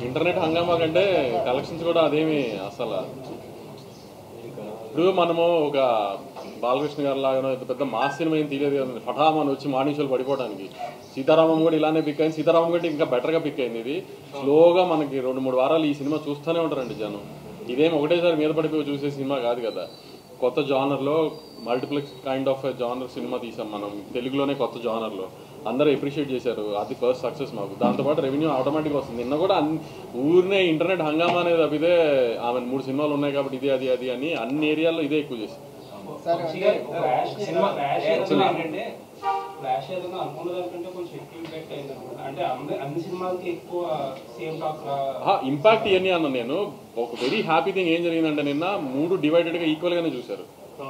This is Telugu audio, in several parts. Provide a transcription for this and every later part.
ఇంటర్నెట్ హంగామా కంటే కలెక్షన్స్ కూడా అదేమి అసలు ఇప్పుడు మనము ఒక బాలకృష్ణ గారి లాగా ఇంత పెద్ద మాస్ సినిమా ఏం తీయలేదు కదా ఫటామని వచ్చి మార్నింగ్ షోలు పడిపోవడానికి సీతారామం కూడా ఇలానే పిక్ అయింది సీతారామం కంటే ఇంకా బెటర్గా పిక్ అయింది ఇది స్లోగా మనకి రెండు మూడు వారాలు ఈ సినిమా చూస్తూనే ఉంటారండి జనం ఇదేం ఒకటేసారి మీద పడిపోయి చూసే సినిమా కాదు కదా కొత్త జానర్లో multiplex kind of genre cinema తీసాం మనం తెలుగులోనే కొత్త జానర్లో అందరూ అప్రిషియేట్ చేశారు అది ఫస్ట్ సక్సెస్ మాకు దాంతోపాటు రెవెన్యూ ఆటోమేటిక్ వస్తుంది నిన్న కూడా అన్ని ఊరినే ఇంటర్నెట్ హంగామా అనేది తప్పితే ఆమె మూడు సినిమాలు ఉన్నాయి కాబట్టి ఇది అది అది అని అన్ని ఏరియాల్లో ఇదే ఎక్కువ చేసింది ఫ్లాష్ సినిమా ఫ్లాష్ ఏదైనా ఏంటంటే ఫ్లాష్ ఏదైనా అనుకున్న దానికంటే కొంచెం ఎక్కువ ఇంపాక్ట్ అయింది అనమాట అంటే అన్ని అన్ని సినిమాలకి ఎక్కువ సేమ్ టాక్ ఇంపాక్ట్ ఇవన్నీ అన్న నేను ఒక వెరీ హ్యాపీ థింగ్ ఏం జరిగిందంటే నిన్న మూడు డివైడెడ్గా ఈక్వల్గానే చూశారు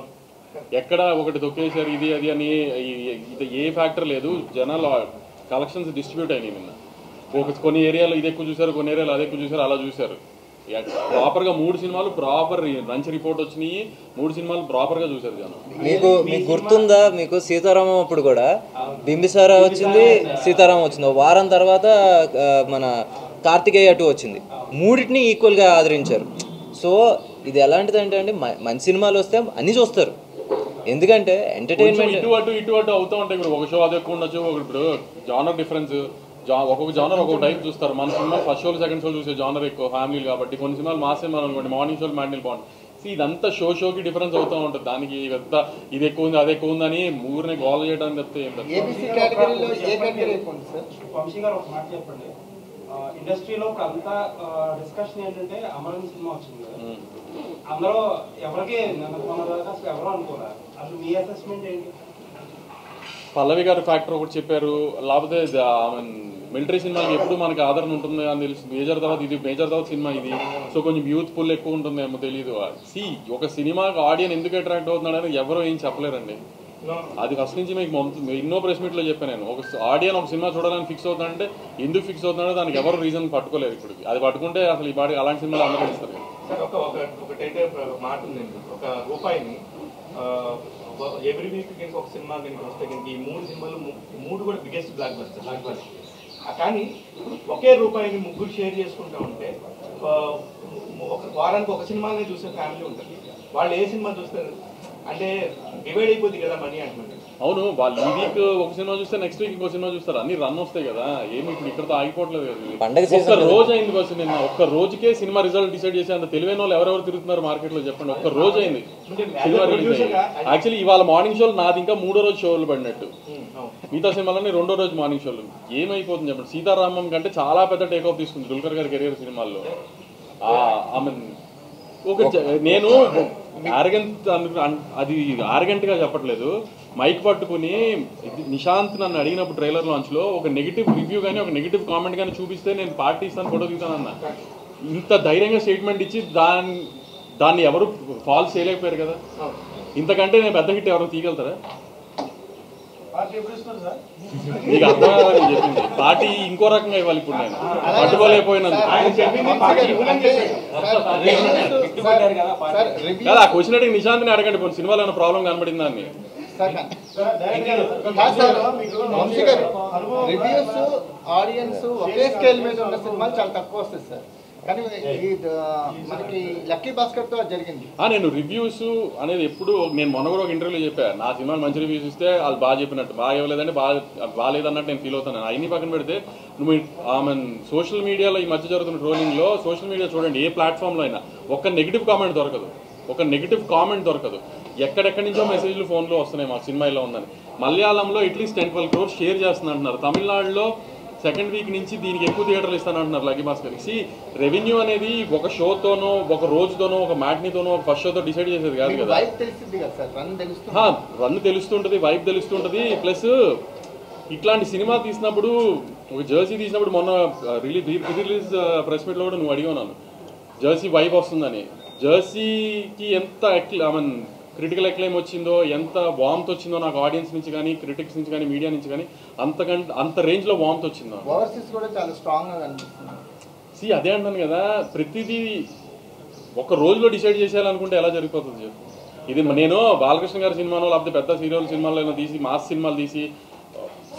ఎక్కడ ఒకటి తొక్కేశారు ఇది అది అని ఈ- ఇది ఏ ఫ్యాక్టర్ లేదు జనాలు కలెక్షన్స్ డిస్ట్రిబ్యూట్ అయినాయి నిన్న ఒక కొన్ని ఏరియాలో ఇది ఎక్కువ చూశారు కొన్ని ఏరియాలో అది ఎక్కువ చూశారు అలా చూశారు ప్రాపర్గా మూడు సినిమాలు ప్రాపర్ లంచ్ రిపోర్ట్ వచ్చినాయి మూడు సినిమాలు ప్రాపర్గా చూశారు జనం మీకు మీకు గుర్తుందా మీకు సీతారామం అప్పుడు కూడా బింబిసార వచ్చింది సీతారామం వచ్చింది ఓ వారం తర్వాత ఆ, మన కార్తికేయ టూ వచ్చింది మూడింటిని ఈక్వల్గా ఆదరించారు సో ఇది ఎలాంటిది అంటే అండి మ- మంచి సినిమాలు వస్తే అన్నీ చూస్తారు ఎందుకంటే కొంచెం ఎంటర్టైన్మెంట్ ఇటు అటు ఇటు అటు అవుతూ ఉంటాయి ఇప్పుడు ఒక షో అది ఎక్కువ ఉండొచ్చు ఒక ఇప్పుడు జానర్ డిఫరెన్స్ జా ఒక్కొక్క జానర్ ఒక్కొక్క టైప్ చూస్తారు మన సినిమా ఫస్ట్ షోలు సెకండ్ షోలు చూసే జానర్ ఎక్కువ ఫ్యామిలీ కాబట్టి కొన్ని సినిమాలు మా సినిమాలు అనుకోండి మార్నింగ్ షోలు మ్యాట్నీలు బాగుంటుంది See, ఇదంతా షో షోకి డిఫరెన్స్ అవుతూ ఉంటుంది దానికి పెద్ద ఇది ఎక్కువ ఉంది అది ఎక్కువ ఉందని ఊరిని గోల్ చేయడానికి తప్పితే ఏం లేదు ఏబిసి కేటగిరీలో ఏ కేటగిరీ అయిపోయింది సార్ వంశీ గారు ఒక మాట చెప్పండి ఇండస్ట్రీలో ఇప్పుడు అంతా డిస్కషన్ ఏంటంటే అమరన్ సినిమా వచ్చింది కదా ఉమ్. అందరూ ఎవరికి నన్ను కొన్నదాకా అసలు ఎవరు అనుకోరా అసలు మీ అసెస్మెంట్ ఏంటి పల్లవి గారు ఫ్యాక్టర్ ఒకటి చెప్పారు లేకపోతే మిలిటరీ సినిమాకి ఎప్పుడు మనకి ఆదరణ ఉంటుంది అని తెలుసు మేజర్ తర్వాత ఇది మేజర్ తర్వాత సినిమా ఇది సో కొంచెం యూత్ ఫుల్ ఎక్కువ ఉంటుందేమో తెలియదు సి ఒక సినిమాకి ఆడియన్ ఎందుకు అట్రాక్ట్ అవుతున్నాడని ఎవరో ఏం చెప్పలేరండి అది ఫస్ట్ నుంచి మీకు మొత్తం ఎన్నో ప్రెస్ మీట్లో చెప్పాను నేను ఒక ఆడియన్ ఒక సినిమా చూడాలని ఫిక్స్ అవుతాడంటే ఎందుకు ఫిక్స్ అవుతున్నాడో దానికి ఎవరు రీజన్ పట్టుకోలేరు ఇప్పుడు అది పట్టుకుంటే అసలు ఈ పాటి అలాంటి సినిమాలు అందరూ ఇస్తారు సార్ ఒక ఒక ఒకటైతే ఒక మాట ఉందండి ఒక రూపాయిని ఎవ్రీ వీక్ కనుక ఒక సినిమా కనుక వస్తే కనుక ఈ మూడు సినిమాలు ము- మూడు కూడా biggest blockbuster blockbuster కానీ ఒకే రూపాయిని ముగ్గురు షేర్ చేసుకుంటా ఉంటే ఆ, ఒక వారానికి ఒక సినిమానే చూసే ఫ్యామిలీ ఉంటుంది వాళ్ళు ఏ సినిమా చూస్తారు అంటే డివైడ్ అయిపోద్ది కదా మనీ అంటున్నారు అవును వాళ్ళు ఈ వీక్ ఒక సినిమా చూస్తే నెక్స్ట్ వీక్ ఇంకో సినిమా చూస్తారు అన్ని రన్ వస్తాయి కదా ఏమి ఇప్పుడు ఇక్కడతో ఆగిపోవట్లేదు కదా ఇది. పండగ ఒక్క season రోజు అయింది బస్సు నిన్న ఒక్క రోజుకే సినిమా రిజల్ట్ డిసైడ్ చేసి అంత తెలివైన వాళ్ళు ఎవరెవరు తిరుగుతున్నారు మార్కెట్ లో చెప్పండి ఒక్క రోజు అయింది సినిమా రిలీజ్ అయింది యాక్చువల్లీ ఇవాళ మార్నింగ్ షోలు నాది ఇంకా మూడో రోజు షోలు పడినట్టు మిగతా సినిమాలన్నీ రెండో రోజు మార్నింగ్ షోలు ఏమైపోతుంది చెప్పండి సీతారామం కంటే చాలా పెద్ద టేక్ ఆఫ్ తీసుకుంది దుల్కర్ గారి కెరీర్ సినిమాల్లో ఆమె ఒక జ- నేను ఆరగెంట్ అది ఆరగెంట్ గా చెప్పట్లేదు మైక్ పట్టుకుని ఇది నిశాంత్ నన్ను అడిగినప్పుడు ట్రైలర్ లాంచ్ లో ఒక నెగిటివ్ రివ్యూ కానీ ఒక నెగిటివ్ కామెంట్ కానీ చూపిస్తే నేను పార్టీ ఇస్తాను ఫోటో తీస్తానన్న ఇంత ధైర్యంగా స్టేట్మెంట్ ఇచ్చి దాన్ని దాన్ని ఎవరు ఫాల్స్ చేయలేకపోయారు కదా ఇంతకంటే నేను పెద్ద హిట్ ఎవరు తీయగలుగుతారా నీకు అర్థం కాదని చెప్పింది పార్టీ ఇంకో రకంగా ఇవ్వాలి ఇప్పుడు నేను పట్టుకోలేకపోయినందుకు గుర్తుపట్టారు కదా పార్టీ. సార్ రివ్యూ కదా ఆ క్వశ్చన్ అడిగి నిశాంత్ని అడగండి కొన్ని సినిమాలో ఏమైనా ప్రాబ్లం కనబడిందా అని సార్ కాదు సార్ వంశీ గారు రివ్యూస్ ఆడియన్స్ ఒకే స్కేల్ మీద ఉన్న సినిమాలు చాలా తక్కువ వస్తాయి సార్ కానీ ఈ ద- మనకి లక్కీ భాస్కర్ తో అది జరిగింది ఆ, నేను రివ్యూస్ అనేది ఎప్పుడు నేను మొన్న కూడా ఒక ఇంటర్వ్యూలో చెప్పాను నా సినిమాలు మంచి రివ్యూస్ ఇస్తే వాళ్ళు బాగా చెప్పినట్టు బాగా ఇవ్వలేదంటే బాగా బాగాలేదన్నట్టు నేను ఫీల్ అవుతాను అవన్నీ పక్కన పెడితే నువ్వు ఆమె సోషల్ మీడియాలో ఈ మధ్య జరుగుతున్న ట్రోలింగ్లో సోషల్ మీడియా చూడండి ఏ ప్లాట్ఫామ్లో అయినా ఒక్క నెగిటివ్ కామెంట్ దొరకదు ఒక నెగిటివ్ కామెంట్ దొరకదు ఎక్కడెక్కడి నుంచో మెసేజ్లు ఫోన్లో వస్తున్నాయి మా సినిమా ఇలా ఉందని మలయాళంలో at least ten twelve crores share చేస్తున్నా అంటున్నారు తమిళనాడులో సెకండ్ వీక్ నుంచి దీనికి ఎక్కువ థియేటర్లు ఇస్తానంటున్నారు లక్కీ భాస్కర్ సి రెవెన్యూ అనేది ఒక షోతోనో ఒక రోజుతోనో ఒక మ్యాట్నీతోనో ఒక ఫస్ట్ షోతో డిసైడ్ చేసేది కాదు కదా వైఫ్ తెలిసింది కదా సార్ రన్ తెలుస్తుంది హా, రన్ తెలుస్తుంటది వైబ్ తెలుస్తుంటది ప్లస్ ఇట్లాంటి సినిమా తీసినప్పుడు ఒక జర్సీ తీసినప్పుడు మొన్న రిలీజ్ రిలీజ్ ప్రెస్ మీట్లో కూడా నువ్వు అడిగావు నన్ను జర్సీ వైబ్ వస్తుందని జర్సీకి ఎంత ఐ మీన్ క్రిటికల్ ఎక్లైమ్ వచ్చిందో ఎంత వామ్త్ వచ్చిందో నాకు ఆడియన్స్ నుంచి కానీ క్రిటిక్స్ నుంచి కానీ మీడియా నుంచి కానీ అంతకంటే అంత రేంజ్లో వామ్త్ వచ్చిందో ఓవర్సీస్ కూడా చాలా స్ట్రాంగ్ గా కనిపిస్తుంది సి అదే అంటాను కదా ప్రతిదీ ఒక రోజులో డిసైడ్ చేసేయాలనుకుంటే ఎలా జరిగిపోతుంది చెప్పు ఇది నేను బాలకృష్ణ గారి సినిమానో లేకపోతే పెద్ద సీరియల్ సినిమాలో తీసి మాస్ సినిమాలు తీసి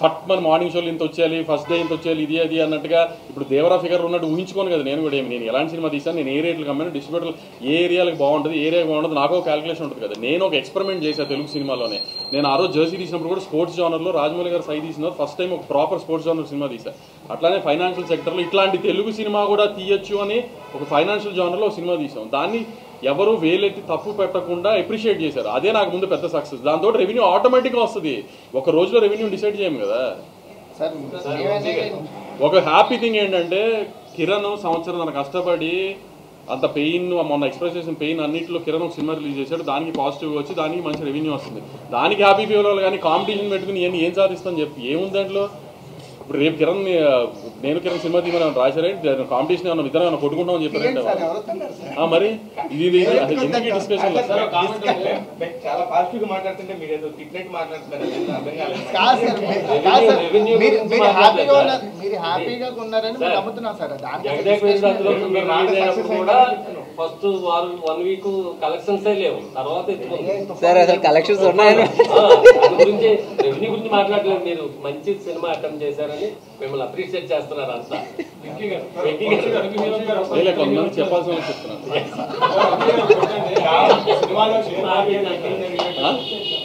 ఫట్ మన మార్నింగ్ షోలు ఇంత వచ్చేయాలి ఫస్ట్ డే ఇంత వచ్చేయాలి ఇది అది అన్నట్టుగా ఇప్పుడు దేవరా ఫిగర్ ఉన్నట్టు ఊహించుకోను కదా నేను కూడా ఏమి నేను ఎలాంటి సినిమా తీసాను నేను ఏ రేట్లు కమ్మాను డిస్ట్రిబ్యూటర్ ఏ ఏరియాలకు బాగుంటుంది ఏ ఏరియా బాగుంటుంది నాకు ఒక క్యాలిక్యులేషన్ ఉంటుంది కదా నేను ఒక ఎక్స్పెరిమెంట్ చేశాను తెలుగు సినిమాలోనే నేను ఆ రోజు జర్సీ తీసినప్పుడు కూడా స్పోర్ట్స్ జానర్లో రాజమౌళి గారు సై తీసినారు ఫస్ట్ టైం ఒక ప్రాపర్ స్పోర్ట్స్ జానర్ సినిమా తీశాను అట్లానే ఫైనాన్షియల్ సెక్టర్లో ఇట్లాంటి తెలుగు సినిమా కూడా తీయొచ్చు అని ఒక ఫైనాన్షియల్ జానర్లో ఒక సినిమా తీసాం దాన్ని ఎవరు వేలెత్తి తప్పు పెట్టకుండా అప్రిషియేట్ చేశారు అదే నాకు ముందు పెద్ద సక్సెస్ దాంతో రెవెన్యూ ఆటోమేటిక్గా వస్తుంది ఒక రోజులో రెవెన్యూ డిసైడ్ చేయము కదా సార్ మేమనేది ఒక హ్యాపీ థింగ్ ఏంటంటే కిరణ్ సంవత్సరం తన కష్టపడి అంత పెయిన్ మొన్న ఎక్స్ప్రెస్ చేసిన పెయిన్ అన్నింటిలో కిరణ్ ఒక సినిమా రిలీజ్ చేశాడు దానికి పాజిటివ్ వచ్చి దానికి మంచి రెవెన్యూ వస్తుంది దానికి హ్యాపీ ఫీల్ అవ్వాలి కానీ కాంపిటీషన్ పెట్టుకుని ఏం ఏం సాధిస్తాను చెప్పి ఏముంది దాంట్లో ఇప్పుడు రేపు కిరణ్ ఆ, నేను కిరణ్ సినిమా తీయమని ఏమైనా రాశారే కాంపిటీషన్ ఏమైనా ఇద్దరు ఏమైనా కొట్టుకుంటామని ఏంటి సార్ చెప్పారంటే ఎవరు వస్తున్నారు సార్ ఆ, మరి ఇది ఇది ఇది ఎందుకు డిస్కషన్ చాలా పాజిటివ్ గా మాట్లాడుతుంటే మీరు ఏదో తిట్టినట్టు మాట్లాడుతున్నారు అది అర్థం కాలేదు కాదు సార్ మీ- కాదు సార్ మీరు మీరు హ్యాపీగా ఉన్నారు మీరు హ్యాపీగా ఉన్నారని మేము నమ్ముతున్నాం సార్ దానికి జగదేక్ వెంకటాచలం మీరు రిలీజ్ మాట అయినప్పుడు success కూడా అయిందని ఫస్ట్ వారం వన్ వీక్ కలెక్షన్స్ లేవు తర్వాత ఎత్తుకుంది సార్ అసలు కలెక్షన్స్ ఉన్నాయని ఆ, దాని గురించి రెవెన్యూ గురించి మాట్లాడలేదు మీరు మంచి సినిమా అటెంప్ట్ చేశారని మిమ్మల్ని అప్రిషియేట్ చేస్తున్నారు అంతా వెంకీ గారు. లేలే కొంతమంది చెప్పాల్సిన వాళ్ళు చెప్తున్నాను సినిమాలో నాకేంటంటే ఆ?